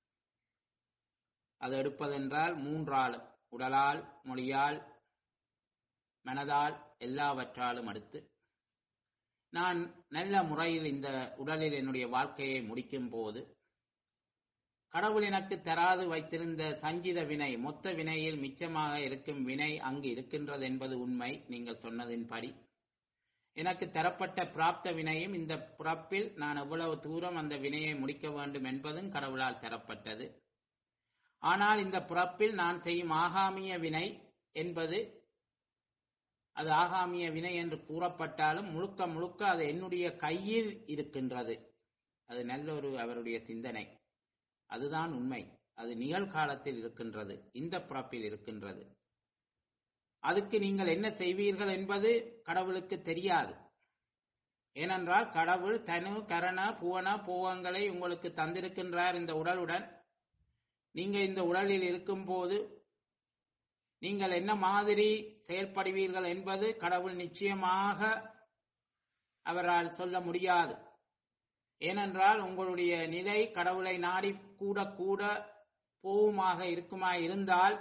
அது எடுப்பதென்றால் மூன்றாலும் உடலால் மொழியால் மனதால் எல்லாவற்றாலும் எடுத்து நான் நல்ல முறையில் இந்த உடலில் என்னுடைய வாழ்க்கையை முடிக்கும் போது கடவுள் எனக்கு தராது வைத்திருந்த சஞ்சித வினை மொத்த வினையில் மிச்சமாக இருக்கும் வினை அங்கு இருக்கின்றது என்பது உண்மை நீங்கள் சொன்னதின்படி எனக்கு தரப்பட்ட பிராப்த வினையும் இந்த பிறப்பில் நான் எவ்வளவு தூரம் அந்த வினையை முடிக்க வேண்டும் என்பதும் கடவுளால் தரப்பட்டது ஆனால் இந்த பிறப்பில் நான் செய்யும் ஆகாமிய வினை என்பது அது ஆகாமிய வினை என்று கூறப்பட்டாலும் முழுக்க முழுக்க அது என்னுடைய கையில் இருக்கின்றது அது நல்ல ஒரு அவருடைய சிந்தனை அதுதான் உண்மை அது நிகழ்காலத்தில் இருக்கின்றது இந்த பிறப்பில் இருக்கின்றது அதுக்கு நீங்கள் என்ன செய்வீர்கள் என்பது கடவுளுக்கு தெரியாது ஏனென்றால் கடவுள் தனு கரண புவன பூவங்களை உங்களுக்கு தந்திருக்கின்றார் இந்த உடலுடன் நீங்க இந்த உடலில் இருக்கும்போது நீங்கள் என்ன மாதிரி செயல்படுவீர்கள் என்பது கடவுள் நிச்சயமாக அவரால் சொல்ல முடியாது ஏனென்றால் உங்களுடைய நிலை கடவுளை நாடி கூட கூட போவுமாக இருக்குமா இருந்தால்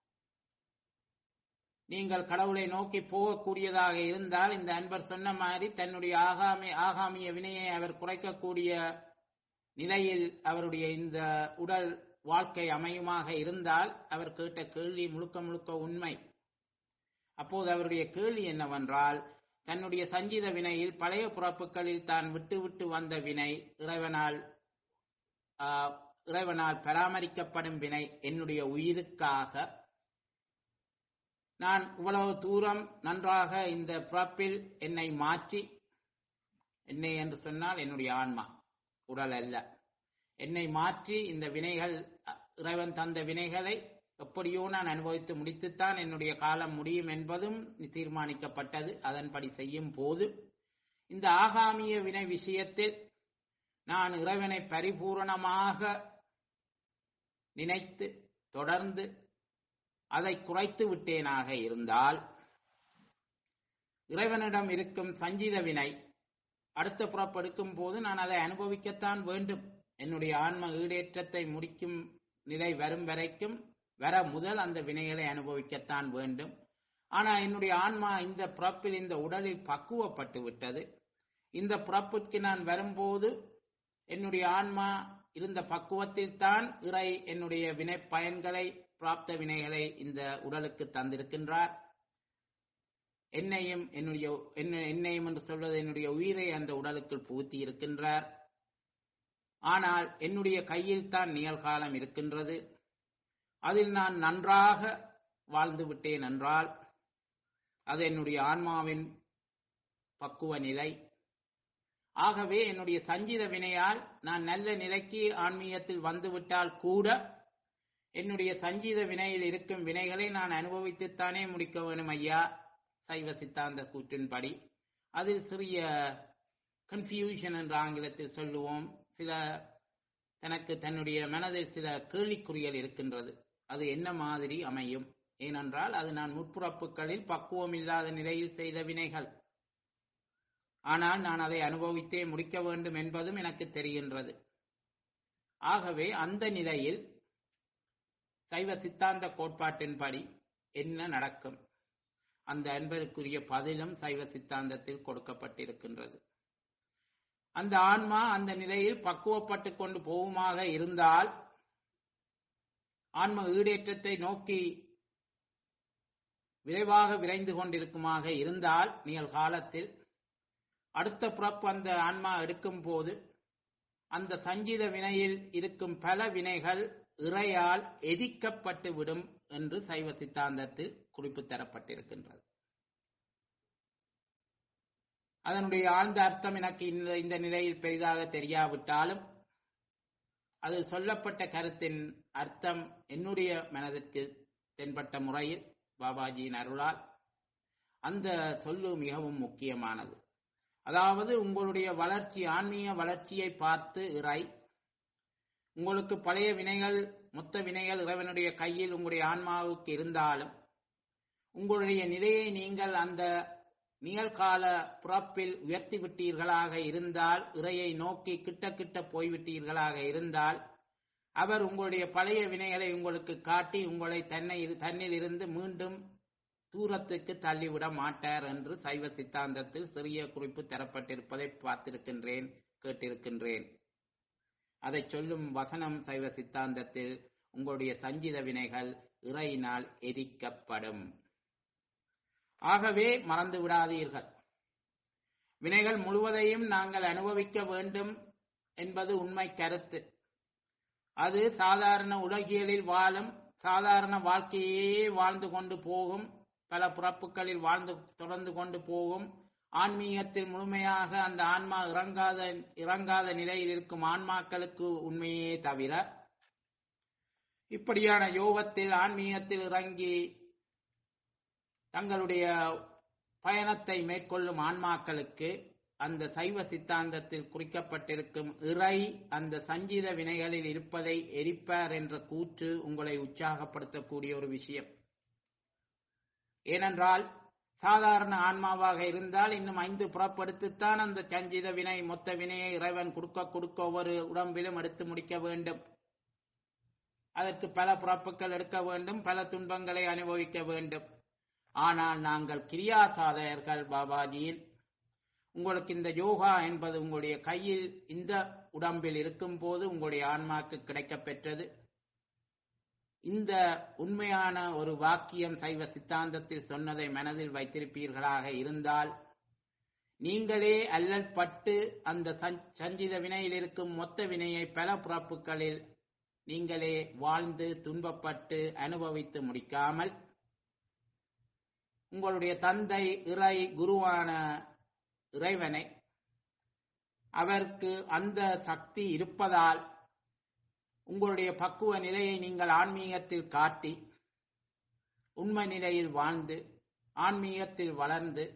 நீங்கள் கடவுளை நோக்கி போகக்கூடியதாக இருந்தால் இந்த அன்பர் சொன்ன மாதிரி தன்னுடைய ஆகாமி ஆகாமிய வினையை அவர் குறைக்கக்கூடிய நிலையில் அவருடைய இந்த உடல் வாழ்க்கை அமையுமாக இருந்தால் அவர் கேட்ட கேள்வி முழுக்க முழுக்க உண்மை அப்போது அவருடைய கேள்வி என்னவென்றால் தன்னுடைய சஞ்சித வினையில் பழைய பிறப்புகளில் தான் விட்டு விட்டு வந்த வினை இறைவனால் இறைவனால் பராமரிக்கப்படும் வினை என்னுடைய உயிருக்காக நான் இவ்வளவு தூரம் நன்றாக இந்த பிறப்பில் என்னை மாற்றி என்னை என்று சொன்னால் என்னுடைய ஆன்மா உடல் அல்ல என்னை மாற்றி இந்த வினைகள் இறைவன் தந்த வினைகளை எப்படியோ நான் அனுபவித்து முடித்துத்தான் என்னுடைய காலம் முடியும் என்பதும் தீர்மானிக்கப்பட்டது அதன்படி செய்யும் போது இந்த ஆகாமிய வினை விஷயத்தில் நான் இறைவனை பரிபூரணமாக நினைத்து தொடர்ந்து அதை குறைத்து விட்டேனாக இருந்தால் இறைவனிடம் இருக்கும் சஞ்சித வினை அடுத்த புறப்படுக்கும் போது நான் அதை அனுபவிக்கத்தான் வேண்டும் என்னுடைய ஆன்ம ஈடேற்றத்தை முடிக்கும் நிலை வரும் வரைக்கும் வர முதல் அந்த வினைகளை அனுபவிக்கத்தான் வேண்டும் ஆனா என்னுடைய ஆன்மா இந்த பிறப்பில் இந்த உடலில் பக்குவப்பட்டு விட்டது இந்த பிறப்புக்கு நான் வரும்போது என்னுடைய ஆன்மா இருந்த பக்குவத்தில் தான் இறை என்னுடைய வினை பயன்களை பிராப்த வினைகளை இந்த உடலுக்கு தந்திருக்கின்றார் என்னையும் என்னுடைய என்னையும் என்று சொல்வது என்னுடைய உயிரை அந்த உடலுக்குள் புகுத்தி இருக்கின்றார் ஆனால் என்னுடைய கையில் தான் நிகழ்காலம் இருக்கின்றது அதில் நான் நன்றாக வாழ்ந்து விட்டேன் என்றால் அது என்னுடைய ஆன்மாவின் பக்குவ நிலை ஆகவே என்னுடைய சஞ்சித வினையால் நான் நல்ல நிலைக்கு ஆன்மீகத்தில் வந்துவிட்டால் கூட என்னுடைய சஞ்சீத வினையில் இருக்கும் வினைகளை நான் அனுபவித்துத்தானே முடிக்க வேணும் ஐயா சைவ சித்தாந்த கூற்றின்படி அதில் சிறிய கன்ஃபியூஷன் என்று ஆங்கிலத்தில் சொல்லுவோம் சில தனக்கு தன்னுடைய மனதில் சில கேள்விக்குறிகள் இருக்கின்றது அது என்ன மாதிரி அமையும் ஏனென்றால் அது நான் முற்புறப்புகளில் பக்குவம் இல்லாத நிலையில் செய்த வினைகள் ஆனால் நான் அதை அனுபவித்தே முடிக்க வேண்டும் என்பதும் எனக்கு தெரிகின்றது ஆகவே அந்த நிலையில் சைவ சித்தாந்த கோட்பாட்டின்படி என்ன நடக்கும் அந்த அன்பருக்குரிய பதிலும் சைவ சித்தாந்தத்தில் கொடுக்கப்பட்டிருக்கின்றது அந்த ஆன்மா அந்த நிலையில் பக்குவப்பட்டு கொண்டு போகுமாக இருந்தால் ஆன்ம ஈடேற்றத்தை நோக்கி விரைவாக விரைந்து கொண்டிருக்குமாக இருந்தால் நிகழ்காலத்தில் அடுத்த பிறப்பு அந்த ஆன்மா எடுக்கும் போது அந்த சஞ்சித வினையில் இருக்கும் பல வினைகள் இறையால் எரிக்கப்பட்டு விடும் என்று சைவ சித்தாந்தத்தில் குறிப்பு தரப்பட்டிருக்கின்றது அதனுடைய ஆழ்ந்த அர்த்தம் எனக்கு இந்த இந்த நிலையில் பெரிதாக தெரியாவிட்டாலும் அது சொல்லப்பட்ட கருத்தின் அர்த்தம் என்னுடைய மனதிற்கு தென்பட்ட முறையில் பாபாஜியின் அருளால் அந்த சொல்லு மிகவும் முக்கியமானது அதாவது உங்களுடைய வளர்ச்சி ஆன்மீக வளர்ச்சியை பார்த்து இறை உங்களுக்கு பழைய வினைகள் மொத்த வினைகள் இறைவனுடைய கையில் உங்களுடைய ஆன்மாவுக்கு இருந்தாலும் உங்களுடைய நிலையை நீங்கள் அந்த நிகழ்கால பிறப்பில் உயர்த்தி விட்டீர்களாக இருந்தால் இறையை நோக்கி கிட்ட கிட்ட போய்விட்டீர்களாக இருந்தால் அவர் உங்களுடைய பழைய வினைகளை உங்களுக்கு காட்டி உங்களை தன்னை தன்னில் இருந்து மீண்டும் தூரத்துக்கு தள்ளிவிட மாட்டார் என்று சைவ சித்தாந்தத்தில் சிறிய குறிப்பு தரப்பட்டிருப்பதை பார்த்திருக்கின்றேன் கேட்டிருக்கின்றேன் அதை சொல்லும் வசனம் சைவ சித்தாந்தத்தில் உங்களுடைய சஞ்சித வினைகள் இறையினால் எரிக்கப்படும் ஆகவே மறந்து விடாதீர்கள் வினைகள் முழுவதையும் நாங்கள் அனுபவிக்க வேண்டும் என்பது உண்மை கருத்து அது சாதாரண உலகியலில் வாழும் சாதாரண வாழ்க்கையே வாழ்ந்து கொண்டு போகும் பல பிறப்புகளில் வாழ்ந்து தொடர்ந்து கொண்டு போகும் ஆன்மீகத்தில் முழுமையாக அந்த ஆன்மா இறங்காத இறங்காத நிலையில் இருக்கும் ஆன்மாக்களுக்கு உண்மையே தவிர இப்படியான யோகத்தில் ஆன்மீகத்தில் இறங்கி தங்களுடைய பயணத்தை மேற்கொள்ளும் ஆன்மாக்களுக்கு அந்த சைவ சித்தாந்தத்தில் குறிக்கப்பட்டிருக்கும் இறை அந்த சஞ்சீத வினைகளில் இருப்பதை எரிப்பார் என்ற கூற்று உங்களை உற்சாகப்படுத்தக்கூடிய ஒரு விஷயம் ஏனென்றால் சாதாரண ஆன்மாவாக இருந்தால் இன்னும் ஐந்து புறப்படுத்தித்தான் அந்த சஞ்சித வினை மொத்த வினையை இறைவன் கொடுக்க கொடுக்க ஒவ்வொரு உடம்பிலும் எடுத்து முடிக்க வேண்டும் அதற்கு பல பிறப்புகள் எடுக்க வேண்டும் பல துன்பங்களை அனுபவிக்க வேண்டும் ஆனால் நாங்கள் கிரியா சாதகர்கள் பாபாஜியில் உங்களுக்கு இந்த யோகா என்பது உங்களுடைய கையில் இந்த உடம்பில் இருக்கும் போது உங்களுடைய ஆன்மாக்கு கிடைக்கப் பெற்றது இந்த உண்மையான ஒரு வாக்கியம் சைவ சித்தாந்தத்தில் சொன்னதை மனதில் வைத்திருப்பீர்களாக இருந்தால் நீங்களே அல்லல் பட்டு அந்த சஞ்சித வினையில் இருக்கும் மொத்த வினையை பல பிறப்புகளில் நீங்களே வாழ்ந்து துன்பப்பட்டு அனுபவித்து முடிக்காமல் உங்களுடைய தந்தை இறை குருவான இறைவனை அவருக்கு அந்த சக்தி இருப்பதால் உங்களுடைய பக்குவ நிலையை நீங்கள் ஆன்மீகத்தில் காட்டி உண்மை நிலையில் வாழ்ந்து ஆன்மீகத்தில் வளர்ந்து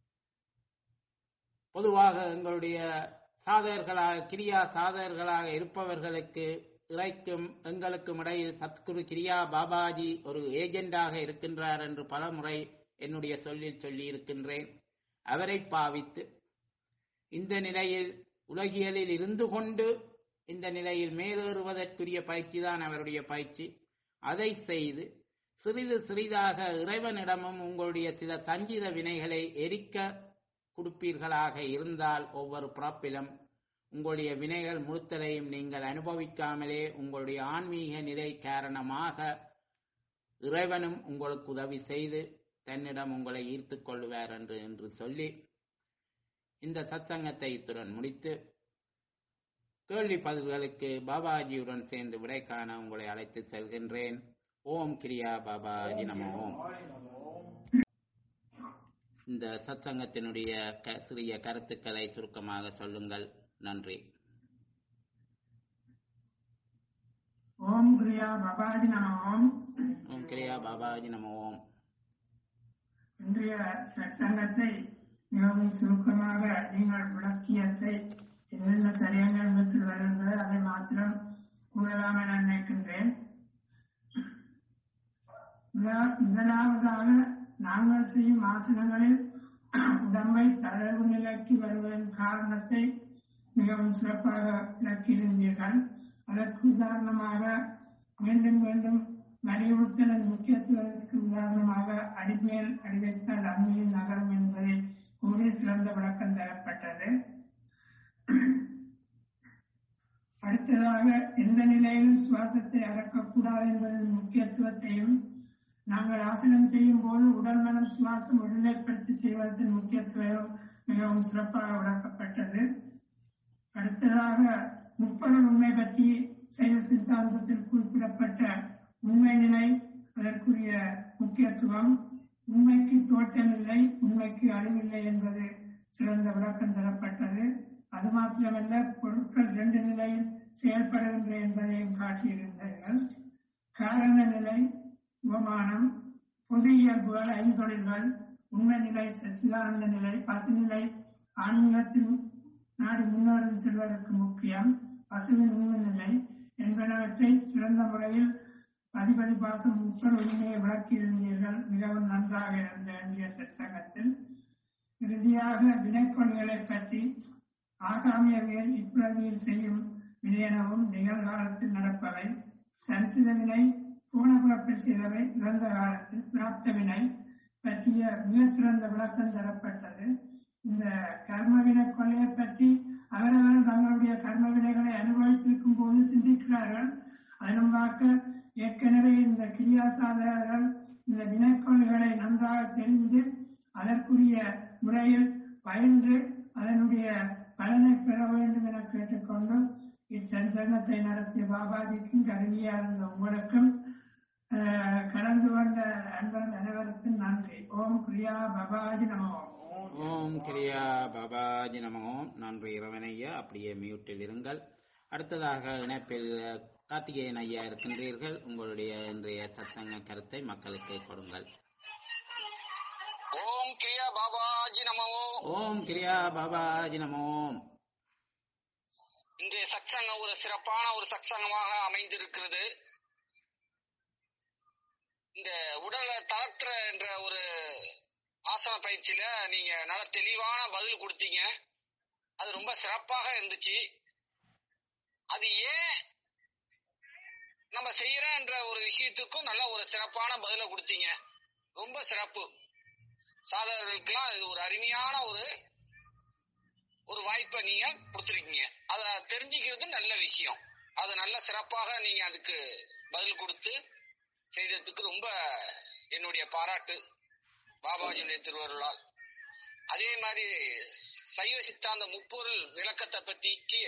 பொதுவாக எங்களுடைய சாதகர்களாக கிரியா சாதகர்களாக இருப்பவர்களுக்கு இறைக்கும் எங்களுக்கும் இடையில் சத்குரு கிரியா பாபாஜி ஒரு ஏஜெண்டாக இருக்கின்றார் என்று பலமுறை என்னுடைய சொல்லில் சொல்லி இருக்கின்றேன் அவரை பாவித்து இந்த நிலையில் உலகியலில் இருந்து கொண்டு இந்த நிலையில் மேலேறுவதற்குரிய பயிற்சி தான் அவருடைய பயிற்சி அதை செய்து சிறிது சிறிதாக இறைவனிடமும் உங்களுடைய சில சஞ்சித வினைகளை எரிக்க கொடுப்பீர்களாக இருந்தால் ஒவ்வொரு பிறப்பிலும் உங்களுடைய வினைகள் முழுத்தலையும் நீங்கள் அனுபவிக்காமலே உங்களுடைய ஆன்மீக நிலை காரணமாக இறைவனும் உங்களுக்கு உதவி செய்து தன்னிடம் உங்களை ஈர்த்து கொள்வார் என்று என்று சொல்லி இந்த சத்சங்கத்தை இத்துடன் முடித்து கேள்வி பதில்களுக்கு பாபாஜியுடன் சேர்ந்து விடை காண உங்களை அழைத்து செல்கின்றேன் ஓம் கிரியா பாபாஜி நம ஓம் இந்த சத்சங்கத்தினுடைய க சிறிய கருத்துக்களை சுருக்கமாக சொல்லுங்கள் நன்றி ஓம் கிரியா பபாஜி நமோம் ஓம் கிரியா பாபாஜி நம ஓம் இன்றைய சங்கத்தை மிகவும் சுருக்கமாக நீங்கள் விளக்கியத்தை என்னென்ன தரியங்கள் பெற்று வருகின்றது அதை மாத்திரம் கூறலாம் என நினைக்கின்றேன் முதலா- முதலாவதாக நாங்கள் செய்யும் ஆசனங்களில் உடம்பை தளர்வு நிலைக்கு வருவதன் காரணத்தை மிகவும் சிறப்பாக விளக்கியிருந்தீர்கள் அதற்கு உதாரணமாக மீண்டும் மீண்டும் வலியுறுத்தலின் முக்கியத்துவத்திற்கு உதாரணமாக அடிமேல் அடிவைத்தால் அம்மியில் நகரும் என்பதை கூறி சிறந்த விளக்கம் தரப்பட்டது அடுத்ததாக எந்த நிலையிலும் சுவாசத்தை அடக்கக்கூடாது என்பதன் முக்கியத்துவத்தையும் நாங்கள் ஆசனம் செய்யும் போது உடல் மனம் சுவாசம் ஒருநிலைப்படுத்தி செய்வதன் முக்கியத்துவம் மிகவும் சிறப்பாக விளக்கப்பட்டது அடுத்ததாக முப்பொருள் உண்மை பற்றி சைவ சித்தாந்தத்தில் குறிப்பிடப்பட்ட உண்மை நிலை அதற்குரிய முக்கியத்துவம் உண்மைக்கு தோற்றமில்லை உண்மைக்கு அழிவில்லை என்பது சிறந்த விளக்கம் தரப்பட்டது அது மாத்திரமல்ல பொருட்கள் ரெண்டு நிலையில் செயல்படுகின்ற என்பதையும் காட்டியிருந்தார்கள் காரண நிலை உபமானம் பொது இயல்புகள் ஐந்தொழில்கள் உண்மை நிலை சச்சிதானந்த நிலை பசுநிலை ஆன்மீகத்தின் நாடு முன்னோரும் செல்வதற்கு முக்கியம் பசுவின் உண்மை நிலை என்பனவற்றை சிறந்த முறையில் அதிபதி பாசம் முப்பது உண்மையை விளக்கியிருந்தீர்கள் மிகவும் நன்றாக இருந்த இந்திய சச்சங்கத்தில் இறுதியாக வினைக்கொள்களை பற்றி ஆகாமியவியல் இப்பிறவியில் செய்யும் வினையனவும் நிகழ்காலத்தில் நடப்பவை சஞ்சித வினை போன பிறப்பில் செய்தவை இறந்த காலத்தில் பிராப்த வினை பற்றிய மிக சிறந்த விளக்கம் தரப்பட்டது இந்த கர்ம வினை கொலையை பற்றி அவரவர் தங்களுடைய கர்ம வினைகளை அனுபவித்திருக்கும் போது சிந்திக்கிறார்கள் அதனும் பார்க்க ஏற்கனவே இந்த கிரியாசாதகர்கள் இந்த வினைக்கொள்களை நன்றாக தெரிந்து அதற்குரிய முறையில் பயின்று அதனுடைய பலனை பெற வேண்டும் என கேட்டுக்கொண்டு இச்சங்கத்தை நடத்திய பாபாஜிக்கும் கருவியா இருந்த உங்களுக்கும் அஹ், கலந்து கொண்ட அன்பர் அனைவருக்கும் நன்றி ஓம் பிரியா பாபாஜி நமோ ஓம் கிரியா பாபாஜி நமோ நன்றி இறைவனையா அப்படியே மியூட்டில் இருங்கள் அடுத்ததாக இணைப்பில் கார்த்திகேயன் ஐயா இருக்கின்றீர்கள் உங்களுடைய இன்றைய சத்தங்க கருத்தை மக்களுக்கு கொடுங்கள் ஓம் கிரியா பாபாஜி நமோ ஓம் கிரியா பாபாஜி நமோ இன்றைய சத்சங்கம் ஒரு சிறப்பான ஒரு சத்சங்கமாக அமைந்திருக்கிறது இந்த உடலை தளர்த்துற என்ற ஒரு ஆசன பயிற்சியில நீங்க நல்ல தெளிவான பதில் கொடுத்தீங்க அது ரொம்ப சிறப்பாக இருந்துச்சு அது ஏன் நம்ம செய்யறோன்ற ஒரு விஷயத்துக்கும் நல்ல ஒரு சிறப்பான பதில கொடுத்தீங்க ரொம்ப சிறப்பு சாதகர்களுக்கெல்லாம் இது ஒரு அருமையான ஒரு ஒரு வாய்ப்பை நீங்க கொடுத்துருக்கீங்க அதை தெரிஞ்சுக்கிறது நல்ல விஷயம் அது நல்ல சிறப்பாக நீங்க அதுக்கு பதில் கொடுத்து செய்ததுக்கு ரொம்ப என்னுடைய பாராட்டு பாபாஜியுடைய திருவருளால் அதே மாதிரி சைவ சித்தாந்த முப்பொருள் விளக்கத்தை பத்திக்கு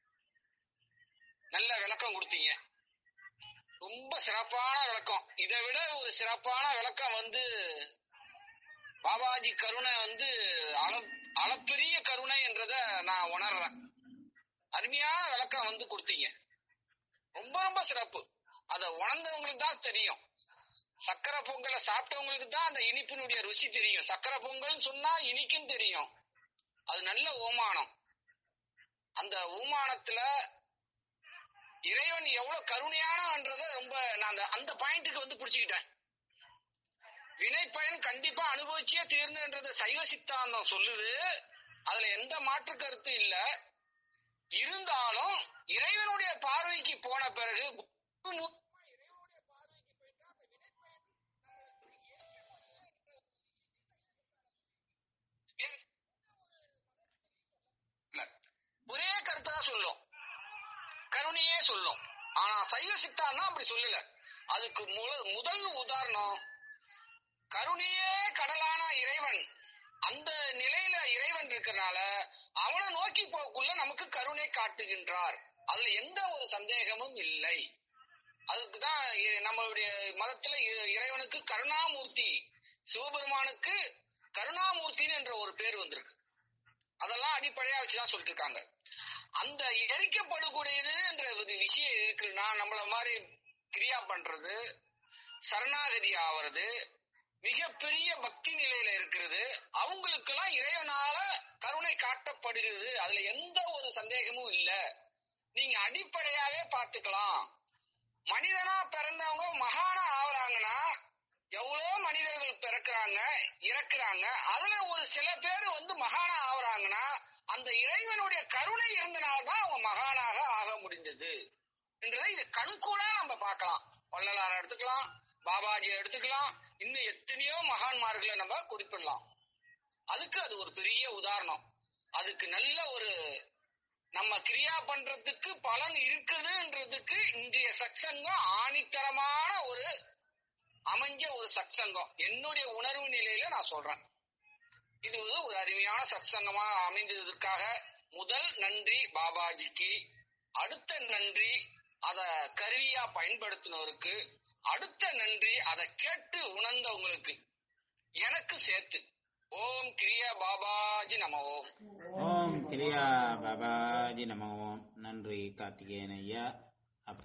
நல்ல விளக்கம் கொடுத்தீங்க ரொம்ப சிறப்பான விளக்கம் இதை விட ஒரு சிறப்பான விளக்கம் வந்து பாபாஜி கருணை வந்து அள அளப்பெரிய கருணை என்றத நான் உணர்றேன் அருமையான விளக்கம் வந்து கொடுத்தீங்க ரொம்ப ரொம்ப சிறப்பு அத உணர்ந்தவங்களுக்கு தான் தெரியும் சக்கரை பொங்கலை சாப்பிட்டவங்களுக்கு தான் அந்த இனிப்பினுடைய ருசி தெரியும் சக்கரை பொங்கல் சொன்னா இனிக்கும் தெரியும் அது நல்ல ஓமானம் அந்த ஓமானத்துல இறைவன் எவ்வளவு கருணையானன்றத ரொம்ப நான் அந்த அந்த பாயிண்ட்டுக்கு வந்து பிடிச்சுக்கிட்டேன் வினை பயன் கண்டிப்பா அனுபவிச்சே தீர்ந்துன்றது சைவ சித்தாந்தம் சொல்லுது அதுல எந்த மாற்று கருத்து இல்ல இருந்தாலும் இறைவனுடைய பார்வைக்கு போன பிறகு குரு மூலமா இறைவனுடைய பார்வைக்கு போயிட்டா அந்த வினை பயன் இல்ல. ஒரே கருத்தை தான் சொல்லும் கருணையே சொல்லும் ஆனா சைவ சித்தாந்தம் அப்படி சொல்லல அதுக்கு முல- முதல் உதாரணம் கருணையே கடலான இறைவன் அந்த நிலையில இறைவன் இருக்கறனால அவனை நோக்கி போக்குள்ள நமக்கு கருணை காட்டுகின்றார் அதுல எந்த ஒரு சந்தேகமும் இல்லை அதுக்குதான் இ- நம்மளுடைய மதத்துல இ- இறைவனுக்கு கருணாமூர்த்தி சிவபெருமானுக்கு கருணாமூர்த்தின்னு என்ற ஒரு பேர் வந்திருக்கு அதெல்லாம் அடிப்படையா வச்சுதான் சொல்லிட்டு இருக்காங்க அந்த எரிக்கப்படக்கூடியது என்ற ஒரு விஷயம் இருக்கு நான் நம்மள மாதிரி கிரியா பண்றது சரணாகதி ஆவறது மிகப்பெரிய பக்தி நிலையில இருக்கிறது அவங்களுக்கு எல்லாம் இறைவனால கருணை காட்டப்படுகிறது அதுல எந்த ஒரு சந்தேகமும் இல்ல நீங்க அடிப்படையாவே பார்த்துக்கலாம் மனிதனா பிறந்தவங்க மகானா ஆவறாங்கன்னா எவ்வளவு மனிதர்கள் பிறக்கிறாங்க இறக்குறாங்க அதுல ஒரு சில பேர் வந்து மகானா ஆவறாங்கன்னா அந்த இறைவனுடைய கருணை இருந்தனால்தான் அவங்க மகானாக ஆக முடிந்தது என்றதை இது கண்கூடா நம்ம பார்க்கலாம் வள்ளலாரை எடுத்துக்கலாம் பாபாஜியை எடுத்துக்கலாம் இன்னும் எத்தனையோ மகான்மார்களை நம்ம குறிப்பிடலாம் அதுக்கு அது ஒரு பெரிய உதாரணம் அதுக்கு நல்ல ஒரு நம்ம கிரியா பண்றதுக்கு பலன் இருக்குதுன்றதுக்கு இன்றைய சத்சங்கம் ஆணித்தரமான ஒரு அமைஞ்ச ஒரு சத்சங்கம் என்னுடைய உணர்வு நிலையில நான் சொல்றேன் இது வந்து ஒரு அருமையான சத்சங்கமா அமைந்ததற்காக முதல் நன்றி பாபாஜிக்கு அடுத்த நன்றி அத கருவியா பயன்படுத்தினவருக்கு அடுத்த நன்றி அதை கேட்டு உணர்ந்தவங்களுக்கு எனக்கு சேர்த்து ஓம் கிரியா பாபாஜி நம ஓம் ஓம் கிரியா பாபாஜி நம ஓம் நன்றி கார்த்திகேயன் ஐயா